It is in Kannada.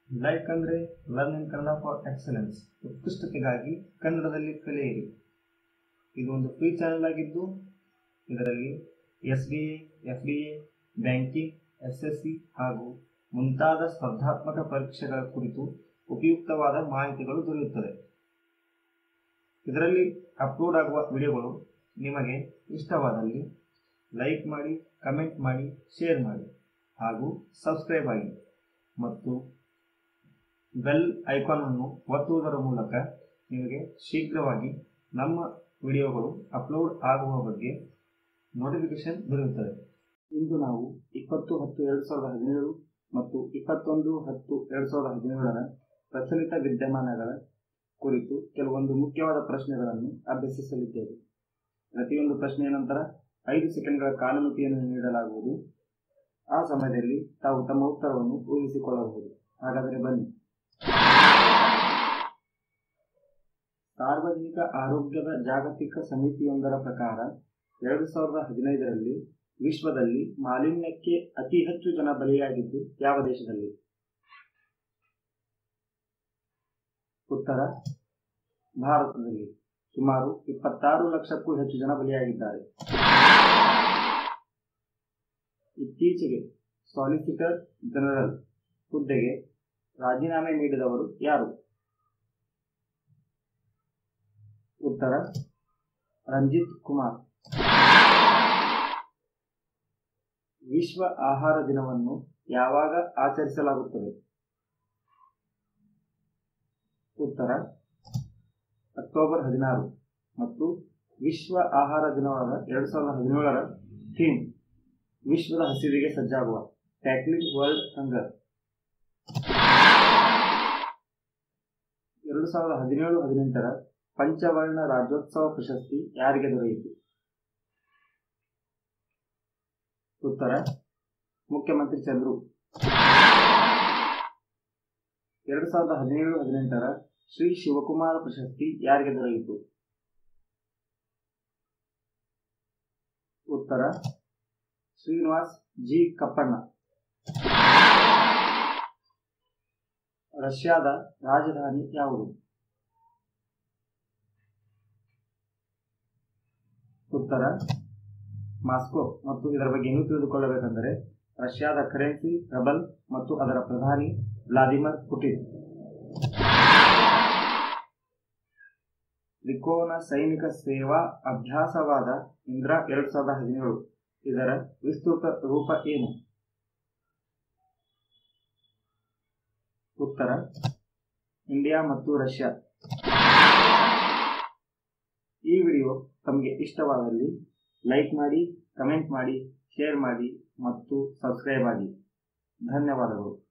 ಲೈಕ್ ಅಂದರೆ learn in Kannada for excellence ಉತ್ಕೃಷ್ಟತೆಗಾಗಿ ಕನ್ನಡದಲ್ಲಿ ಕಲಿಯಿರಿ ಇದು ಒಂದು ಫ್ರೀ ಚಾನೆಲ್ ಆಗಿದ್ದು ಇದರಲ್ಲಿ S D A F D A banking S S C ಹಾಗೂ ಮುಂತಾದ ಸ್ಪರ್ಧಾತ್ಮಕ ಪರೀಕ್ಷೆಗಳ ಕುರಿತು ಉಪಯುಕ್ತವಾದ ಮಾಹಿತಿಗಳು ದೊರೆಯುತ್ತದೆ ಇದರಲ್ಲಿ ಅಪ್ಲೋಡ್ ಆಗುವ ವಿಡಿಯೋಗಳು ನಿಮಗೆ ಇಷ್ಟವಾದಲ್ಲಿ ಲೈಕ್ ಮಾಡಿ ಕಮೆಂಟ್ ಮಾಡಿ ಶೇರ್ ಮಾಡಿ ಹಾಗೂ ಸಬ್ಸ್ಕ್ರೈಬ್ ಆಗಿ ಮತ್ತು ಬೆಲ್ ಐಕಾನನ್ನು ಒತ್ತುವುದರ ಮೂಲಕ ನಿಮಗೆ ಶೀಘ್ರವಾಗಿ ನಮ್ಮ ವಿಡಿಯೋಗಳು ಅಪ್ಲೋಡ್ ಆಗುವ ಬಗ್ಗೆ ನೋಟಿಫಿಕೇಶನ್ ದೊರೆಯುತ್ತದೆ ಇಂದು ನಾವು ಇಪ್ಪತ್ತು ಹತ್ತು ಎರಡು ಸಾವಿರದ ಹದಿನೇಳು ಮತ್ತು ಇಪ್ಪತ್ತೊಂದು ಹತ್ತು ಎರಡು ಸಾವಿರದ ಹದಿನೇಳರ ಪ್ರಚಲಿತ ವಿದ್ಯಮಾನಗಳ ಕುರಿತು ಕೆಲವೊಂದು ಮುಖ್ಯವಾದ ಪ್ರಶ್ನೆಗಳನ್ನು ಅಭ್ಯಸಿಸಲಿದ್ದೇವೆ ಪ್ರತಿಯೊಂದು ಪ್ರಶ್ನೆಯ ನಂತರ ಐದು ಸೆಕೆಂಡ್ಗಳ ಕಾಲಮಿತಿಯನ್ನು ನೀಡಲಾಗುವುದು ಆ ಸಮಯದಲ್ಲಿ ತಾವು ತಮ್ಮ ಉತ್ತರವನ್ನು ಊಹಿಸಿಕೊಳ್ಳಬಹುದು ಹಾಗಾದರೆ ಬನ್ನಿ ಸಾರ್ವಜನಿಕ ಆರೋಗ್ಯದ ಜಾಗತಿಕ ಸಮಿತಿಯೊಂದರ ಪ್ರಕಾರ ಎರಡು ಸಾವಿರದ ಹದಿನೈದರಲ್ಲಿ ವಿಶ್ವದಲ್ಲಿ ಮಾಲಿನ್ಯಕ್ಕೆ ಅತಿ ಹೆಚ್ಚು ಜನ ಬಲಿಯಾಗಿದ್ದು ಯಾವ ದೇಶದಲ್ಲಿ ಉತ್ತರ ಭಾರತದಲ್ಲಿ ಸುಮಾರು ಇಪ್ಪತ್ತಾರು ಲಕ್ಷಕ್ಕೂ ಹೆಚ್ಚು ಜನ ಬಲಿಯಾಗಿದ್ದಾರೆ ಇತ್ತೀಚೆಗೆ ಸಾಲಿಸಿಟರ್ ಜನರಲ್ ಹುದ್ದೆಗೆ ರಾಜೀನಾಮೆ ನೀಡಿದವರು ಯಾರು ಉತ್ತರ ರಂಜಿತ್ ಕುಮಾರ್ ವಿಶ್ವ ಆಹಾರ ದಿನವನ್ನು ಯಾವಾಗ ಆಚರಿಸಲಾಗುತ್ತದೆ ಉತ್ತರ ಅಕ್ಟೋಬರ್ ಹದಿನಾರು ಮತ್ತು ವಿಶ್ವ ಆಹಾರ ದಿನವಾದ ಎರಡು ಸಾವಿರದ ಹದಿನೇಳರ ಥೀಮ್ ವಿಶ್ವದ ಹಸಿವಿಗೆ ಸಜ್ಜಾಗುವ ಟ್ಯಾಕ್ಲಿಂಗ್ ವರ್ಲ್ಡ್ ಹಂಗರ್ ಎರಡು ಸಾವಿರದ ಹದಿನೇಳು ಹದಿನೆಂಟರ ಪಂಚವರ್ಣ ರಾಜ್ಯೋತ್ಸವ ಪ್ರಶಸ್ತಿ ಯಾರಿಗೆ ದೊರೆಯಿತು ಉತ್ತರ ಮುಖ್ಯಮಂತ್ರಿ ಚಂದ್ರು ಎರಡು ಸಾವಿರದ ಹದಿನೇಳು ಹದಿನೆಂಟರ ಶ್ರೀ ಶಿವಕುಮಾರ ಪ್ರಶಸ್ತಿ ಯಾರಿಗೆ ದೊರೆಯಿತು ಉತ್ತರ ಶ್ರೀನಿವಾಸ್ ಜಿ ಕಪ್ಪಣ್ಣ ರಷ್ಯಾದ ರಾಜಧಾನಿ ಯಾವುದು ಉತ್ತರ ಮಾಸ್ಕೋ ಮತ್ತು ಇದರ ಬಗ್ಗೆ ಇನ್ನೂ ತಿಳಿದುಕೊಳ್ಳಬೇಕೆಂದರೆ ರಷ್ಯಾದ ಕರೆನ್ಸಿ ರಬಲ್ ಮತ್ತು ಅದರ ಪ್ರಧಾನಿ ವ್ಲಾದಿಮಿರ್ ಪುಟಿನ್ ತ್ರಿಕೋನ ಸೈನಿಕ ಸೇವಾ ಅಭ್ಯಾಸವಾದ ಇಂದ್ರಾ ಎರಡು ಸಾವಿರದ ಹದಿನೇಳು ಇದರ ವಿಸ್ತೃತ ರೂಪ ಏನು ಉತ್ತರ ಇಂಡಿಯಾ ಮತ್ತು ರಷ್ಯಾ ಈ ವಿಡಿಯೋ ತಮಗೆ ಇಷ್ಟವಾದಲ್ಲಿ ಲೈಕ್ ಮಾಡಿ ಕಮೆಂಟ್ ಮಾಡಿ ಶೇರ್ ಮಾಡಿ ಮತ್ತು ಸಬ್ಸ್ಕ್ರೈಬ್ ಆಗಿ ಧನ್ಯವಾದಗಳು